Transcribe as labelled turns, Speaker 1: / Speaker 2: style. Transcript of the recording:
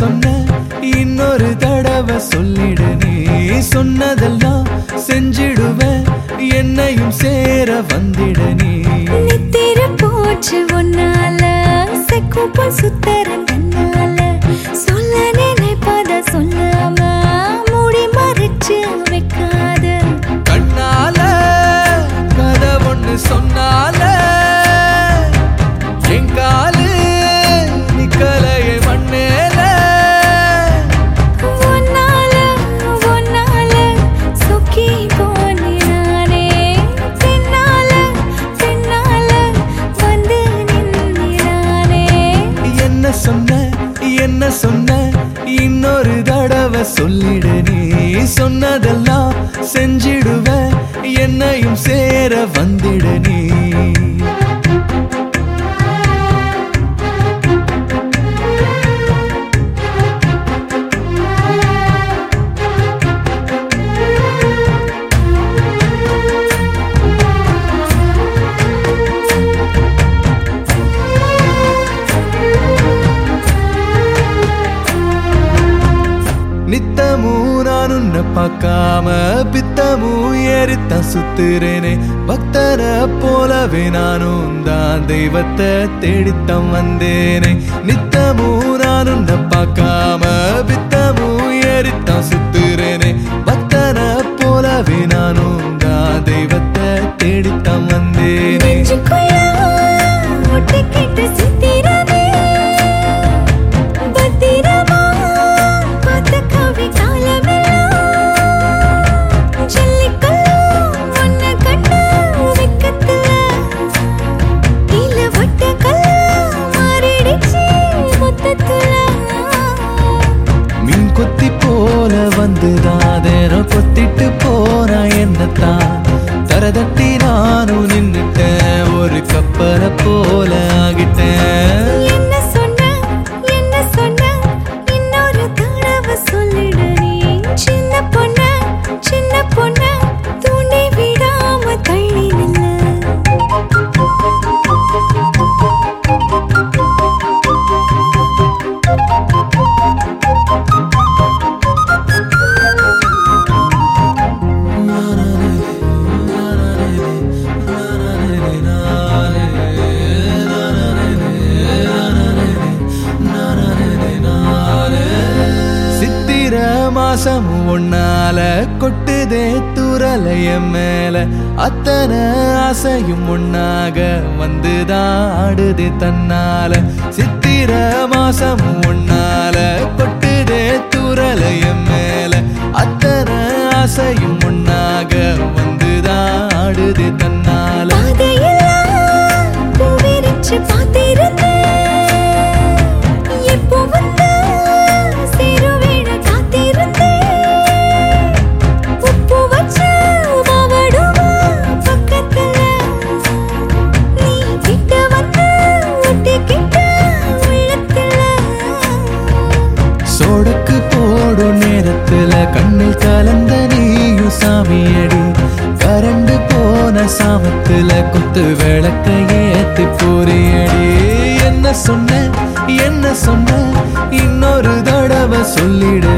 Speaker 1: சொன்ன இன்னொரு தடவை சொல்லிடு நீ சொன்னதெல்லாம் செஞ்சிடுவேன் என்னையும் சேர வந்திட நீ
Speaker 2: நித்திர போச்சு உன்னால செக்குப்பல் சுத்தரன் தன்னால சொல்ல நினைப்பத சொல்லாம மூடி மறைச்சு வைக்காத
Speaker 1: கண்ணால கதை ஒண்ணு சொன்னால எங்காலு நிக்கலைய மண்ணேல
Speaker 2: உன்னால உன்னால சொக்கி போனினானே பின்னால பின்னால வந்து நின்னினானே
Speaker 1: என்ன சொன்ன என்ன சொன்ன இன்னொரு தடவை சொல்லிடு நீ சொன்னதெல்லாம் செஞ்சிடுவேன் என்னையும் சேர வந்திட நீ நித்தமும் நான் உன்னை பார்க்காம பித்தமும் ஏறித்தான் சுத்துறேனே பக்தரை போலவே நானும் தான் தெய்வத்தை தேடித்தான் வந்தேனே நித்தமும் நான் உன்னை பார்க்காம பித்தமும் ஏறித்தான் சுத்துறேனே பக்தரை போலவே நானும் தான் தெய்வத்தை தேடித்தான் வந்தேனே
Speaker 2: நெஞ்சுக்குள்ள ஒட்டிக்கிட்டு சித்திரமே பத்திரமா பார்த்த கவி காலமெல்லாம் ஜல்லிக்கல்லு உன்னை கண்ட வெக்கத்துல இல வட்ட கல்லு மாறிடுச்சு மொத்தத்துல
Speaker 1: மீன் கொத்தி போல வந்துதாதேனோ கொத்திட்டு போனா என்னத்தான் தரதட்டி நானும் நின்னுட்டேன் ஒரு கப்பலை போல ஆகிட்டேன்
Speaker 2: என்ன சொன்ன என்ன சொன்ன இன்னொரு தடவை சொல்லிடு நீ சின்ன பொண்ண சின்ன பொண்ண தூண்டி விடாம தள்ளி நில்லு
Speaker 1: சித்திர மாசம் ஒன்னால கொட்டுதே துரலைய மேல அத்தனை ஆசையும் ஒன்னாக வந்துதான் ஆடுதே தன்னால சித்திர மாசம் ஒன்னால கொட்டுதே துரலைய மேல அத்தனை ஆசையும் ஒன்னாக வந்துதான் ஆடுதே தன்னால
Speaker 2: பாதையெல்லாம் பூவிரிச்சு பார்த்திருந்தேன். எப்போ வந்து சேருவேன காத்திருந்தேன். உப்பு வச்ச மாவடுமா பக்கத்துல. நீ கிட்ட வந்து ஒட்டிக்கிட்ட உள்ளத்துல.
Speaker 1: சோடக்கு போடும் நேரத்துல கண்ணில் கலந்த நீயும் சாமியடி கரண்டு போன சாமத்துல குத்து விளக்க ஏத்தி போறியடி என்ன சொன்ன என்ன சொன்ன இன்னொரு தடவை சொல்லிடு